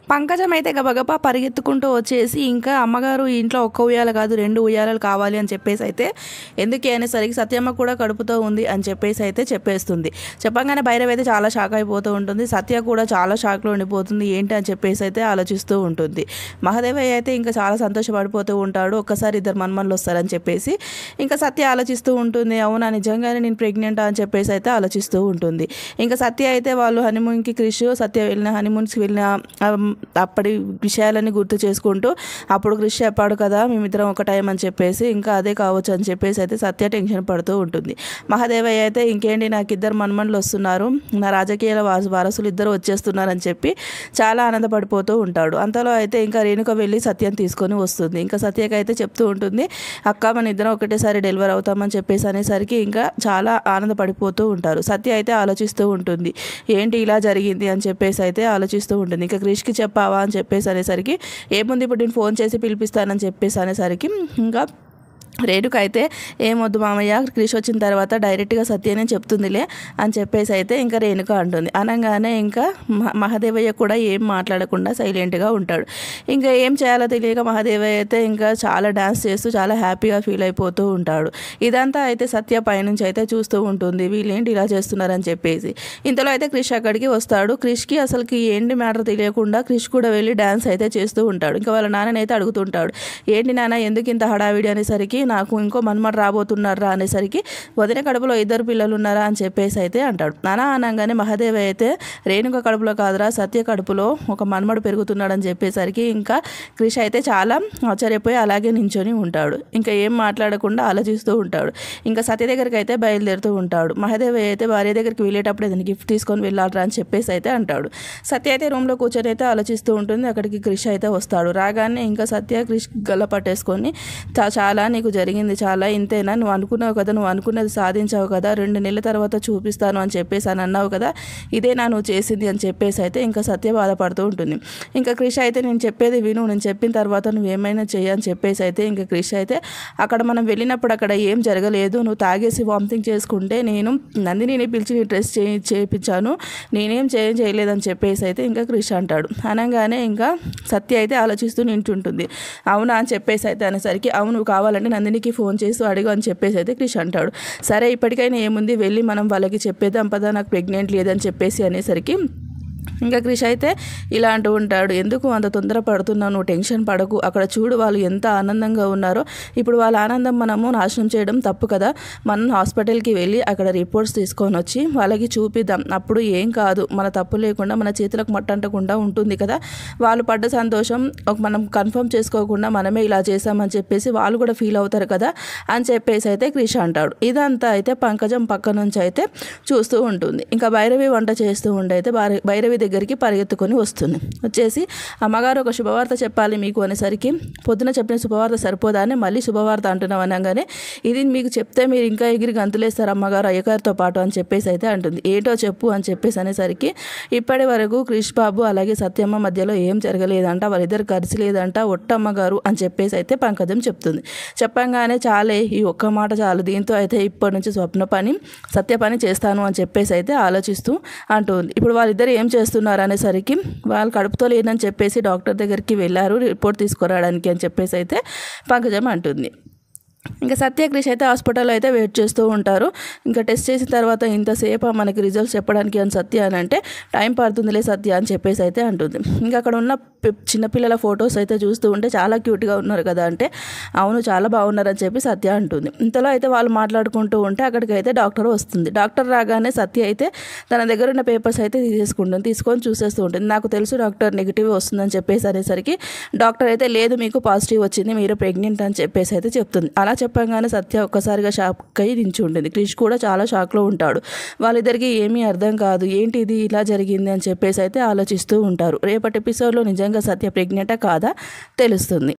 పంకజం అయితే గబగబా పరిగెత్తుకుంటూ వచ్చేసి ఇంకా అమ్మగారు ఇంట్లో ఒక్క ఉయ్యాల కాదు రెండు ఉయ్యాలలు కావాలి అని చెప్పేసి అయితే ఎందుకే అనేసరికి సత్యమ్మ కూడా కడుపుతో ఉంది అని చెప్పేసి అయితే చెప్పేస్తుంది చెప్పగానే భైరవ్ అయితే చాలా షాక్ అయిపోతూ ఉంటుంది సత్య కూడా చాలా షాక్లో ఉండిపోతుంది ఏంటి అని చెప్పేసి అయితే ఆలోచిస్తూ ఉంటుంది మహాదేవయ్య అయితే ఇంకా చాలా సంతోషపడిపోతూ ఉంటాడు ఒక్కసారి ఇద్దరు మన్మన్లు వస్తారని చెప్పేసి ఇంకా సత్య ఆలోచిస్తూ ఉంటుంది అవునా నిజంగానే నేను ప్రెగ్నెంట్ అని చెప్పేసి అయితే ఆలోచిస్తూ ఉంటుంది ఇంకా సత్య అయితే వాళ్ళు హనీమూన్కి క్రిష్ సత్య వెళ్ళిన హనీమూన్స్కి వెళ్ళిన ఆ, అప్పటి విషయాలన్నీ గుర్తు చేసుకుంటూ అప్పుడు క్రిష్ చెప్పాడు కదా మేమిద్దరం ఒక టైం అని చెప్పేసి ఇంకా అదే కావచ్చు అని చెప్పేసి అయితే సత్య టెన్షన్ పడుతూ ఉంటుంది మహాదేవయ్య అయితే ఇంకేంటి నాకు ఇద్దరు మన్మన్లు వస్తున్నారు నా రాజకీయాల వారసు వారసులు ఇద్దరు వచ్చేస్తున్నారని చెప్పి చాలా ఆనందపడిపోతూ ఉంటాడు అంతలో అయితే ఇంకా రేణుక వెళ్ళి సత్యం తీసుకొని వస్తుంది ఇంకా సత్యకి అయితే చెప్తూ ఉంటుంది అక్క మన ఇద్దరం ఒకటేసారి డెలివర్ అవుతామని చెప్పేసి అనేసరికి ఇంకా చాలా ఆనందపడిపోతూ ఉంటారు సత్య అయితే ఆలోచిస్తూ ఉంటుంది ఏంటి ఇలా జరిగింది అని చెప్పేసి అయితే ఆలోచిస్తూ ఉంటుంది ఇంకా క్రిష్కి చెప్పావా అని చెప్పేసి అనేసరికి ఏముంది ఇప్పుడు నేను ఫోన్ చేసి పిలిపిస్తానని చెప్పేసి అనేసరికి ఇంకా రేణుక అయితే ఏమొద్దు మామయ్య క్రిష్ వచ్చిన తర్వాత డైరెక్ట్గా సత్యనే చెప్తుందిలే అని చెప్పేసి అయితే ఇంకా రేణుక అంటుంది అనగానే ఇంకా మహ- మహాదేవయ్య కూడా ఏం మాట్లాడకుండా సైలెంట్గా ఉంటాడు ఇంకా ఏం చేయాలో తెలియక మహాదేవయ్య అయితే ఇంకా చాలా డాన్స్ చేస్తూ చాలా హ్యాపీగా ఫీల్ అయిపోతూ ఉంటాడు ఇదంతా అయితే సత్య పైనుంచి అయితే చూస్తూ ఉంటుంది వీళ్ళేంటి ఇలా చేస్తున్నారని చెప్పేసి ఇంతలో అయితే క్రిష్ అక్కడికి వస్తాడు క్రిష్కి అసలుకి ఏంటి మ్యాటర్ తెలియకుండా క్రిష్ కూడా వెళ్ళి డాన్స్ అయితే చేస్తూ ఉంటాడు ఇంకా వాళ్ళ నాన్ననైతే అడుగుతుంటాడు ఏంటి నాన్న ఎందుకు ఇంత హడావిడి అనేసరికి నాకు ఇంకో మన్మడు రాబోతున్నారా అనేసరికి వదిన కడుపులో ఇద్దరు పిల్లలు ఉన్నారా అని చెప్పేసి అయితే అంటాడు నానా అనగానే మహాదేవ అయితే రేణుక కడుపులో కాదురా సత్య కడుపులో ఒక మన్మడు పెరుగుతున్నాడని చెప్పేసరికి ఇంకా క్రిష్ అయితే చాలా ఆశ్చర్యపోయి అలాగే నించొని ఉంటాడు ఇంకా ఏం మాట్లాడకుండా ఆలోచిస్తూ ఉంటాడు ఇంకా సత్య దగ్గరికి అయితే బయలుదేరుతూ ఉంటాడు మహాదేవ అయితే భార్య దగ్గరికి వెళ్ళేటప్పుడు ఏదైనా గిఫ్ట్ తీసుకొని వెళ్ళాలరా అని చెప్పేసి అయితే అంటాడు సత్య అయితే రూమ్లో కూర్చొని అయితే ఆలోచిస్తూ ఉంటుంది అక్కడికి క్రిష్ అయితే వస్తాడు రాగానే ఇంకా సత్య క్రిష్ గల్ల పట్టేసుకొని "చా- చాలా నీకు జరిగింది చాలా ఇంతేనా నువ్వు అనుకున్నావు కదా నువ్వు అనుకున్నది సాధించావు కదా రెండు నెలల తర్వాత చూపిస్తాను అని చెప్పేసి అని అన్నావు కదా ఇదే నా నువ్వు చేసింది అని చెప్పేసి అయితే ఇంకా సత్య బాధపడుతూ ఉంటుంది ఇంకా క్రిష్ అయితే నేను చెప్పేది విను నేను చెప్పిన తర్వాత నువ్వు ఏమైనా చేయని చెప్పేసి అయితే ఇంకా క్రిష్ అయితే అక్కడ మనం వెళ్ళినప్పుడు అక్కడ ఏం జరగలేదు నువ్వు తాగేసి వామిటింగ్ చేసుకుంటే నేను నందినిని పిలిచి నీ డ్రెస్ చే చేయించాను నేనేం చేయ చేయలేదని చెప్పేసి అయితే ఇంకా క్రిష్ అంటాడు అనగానే ఇంకా సత్య అయితే ఆలోచిస్తూ నింటుంటుంది అవునా అని చెప్పేసి అయితే అనేసరికి అవును నువ్వు కావాలంటే నందినికి ఫోన్ చేసి అడిగు అని చెప్పేసి అయితే క్రిష్ అంటాడు సరే ఇప్పటికైనా ఏముంది వెళ్ళి మనం వాళ్ళకి చెప్పేద్దాం పదా నాకు ప్రెగ్నెంట్ లేదని చెప్పేసి అనేసరికి ఇంకా క్రిష్ అయితే ఇలా అంటూ ఉంటాడు ఎందుకు అంత తొందర పడుతున్నావు నువ్వు టెన్షన్ పడకు అక్కడ చూడు వాళ్ళు ఎంత ఆనందంగా ఉన్నారో ఇప్పుడు వాళ్ళ ఆనందం మనము నాశనం చేయడం తప్పు కదా మనం హాస్పిటల్కి వెళ్ళి అక్కడ రిపోర్ట్స్ తీసుకొని వచ్చి వాళ్ళకి చూపిద్దాం అప్పుడు ఏం కాదు మన తప్పు లేకుండా మన చేతులకు మట్టంటకుండా ఉంటుంది కదా వాళ్ళు పడ్డ సంతోషం ఒక మనం కన్ఫర్మ్ చేసుకోకుండా మనమే ఇలా చేసామని చెప్పేసి వాళ్ళు కూడా ఫీల్ అవుతారు కదా అని చెప్పేసి అయితే క్రిష్ అంటాడు ఇదంతా అయితే పంకజం పక్క నుంచి అయితే చూస్తూ ఉంటుంది ఇంకా భైరవి వంట చేస్తూ ఉండే అయితే భార- భైరవి దగ్గరికి పరిగెత్తుకొని వస్తుంది వచ్చేసి అమ్మగారు ఒక శుభవార్త చెప్పాలి మీకు అనేసరికి పొద్దున చెప్పిన శుభవార్త సరిపోదా అని మళ్ళీ శుభవార్త అంటున్నాం అనగానే ఇది మీకు చెప్తే మీరు ఇంకా ఎగిరి గంతులేస్తారు అమ్మగారు అయ్యగారితో పాటు అని చెప్పేసి అయితే అంటుంది ఏంటో చెప్పు అని చెప్పేసి అనేసరికి ఇప్పటి వరకు క్రిష్ బాబు అలాగే సత్యమ్మ మధ్యలో ఏం జరగలేదంట వాళ్ళిద్దరు కలిసి లేదంట ఒట్టమ్మ గారు అని చెప్పేసి అయితే పంకజం చెప్తుంది చెప్పంగానే చాలే ఈ ఒక్క మాట చాలు దీంతో అయితే ఇప్పటి నుంచి స్వప్న పని సత్య పని చేస్తాను అని చెప్పేసి అయితే ఆలోచిస్తూ అంటుంది ఇప్పుడు వాళ్ళిద్దరు ఏం చేస్తున్నారు అనేసరికి వాళ్ళు కడుపుతో లేదని చెప్పేసి డాక్టర్ దగ్గరికి వెళ్ళారు రిపోర్ట్ తీసుకురావడానికి అని చెప్పేసి అయితే పంకజం అంటుంది ఇంకా సత్య క్రిష్ అయితే హాస్పిటల్లో అయితే వెయిట్ చేస్తూ ఉంటారు ఇంకా టెస్ట్ చేసిన తర్వాత ఇంతసేపు మనకి రిజల్ట్స్ చెప్పడానికి అని సత్య అని అంటే టైం పడుతుందిలే సత్య అని చెప్పేసి అయితే అంటుంది ఇంకా అక్కడ ఉన్న పి- చిన్నపిల్లల ఫొటోస్ అయితే చూస్తూ ఉంటే చాలా క్యూట్గా ఉన్నారు కదా అంటే అవును చాలా బాగున్నారని చెప్పి సత్య అంటుంది ఇంతలో అయితే వాళ్ళు మాట్లాడుకుంటూ ఉంటే అక్కడికి అయితే డాక్టర్ వస్తుంది డాక్టర్ రాగానే సత్య అయితే తన దగ్గర ఉన్న పేపర్స్ అయితే తీసేసుకుంటుంది తీసుకొని చూసేస్తూ ఉంటుంది నాకు తెలుసు డాక్టర్ నెగిటివ్ వస్తుందని చెప్పేసి అనేసరికి డాక్టర్ అయితే లేదు మీకు పాజిటివ్ వచ్చింది మీరు ప్రెగ్నెంట్ అని చెప్పేసి అయితే చెప్తుంది అలా చెప్పగానే సత్య ఒక్కసారిగా షాక్ అయ్యి దించి ఉంటుంది క్రిష్ కూడా చాలా షాక్లో ఉంటాడు వాళ్ళిద్దరికి ఏమీ అర్థం కాదు ఏంటి ఇది ఇలా జరిగింది అని చెప్పేసి అయితే ఆలోచిస్తూ ఉంటారు రేపటి ఎపిసోడ్లో నిజంగా సత్య ప్రెగ్నెంటా కాదా తెలుస్తుంది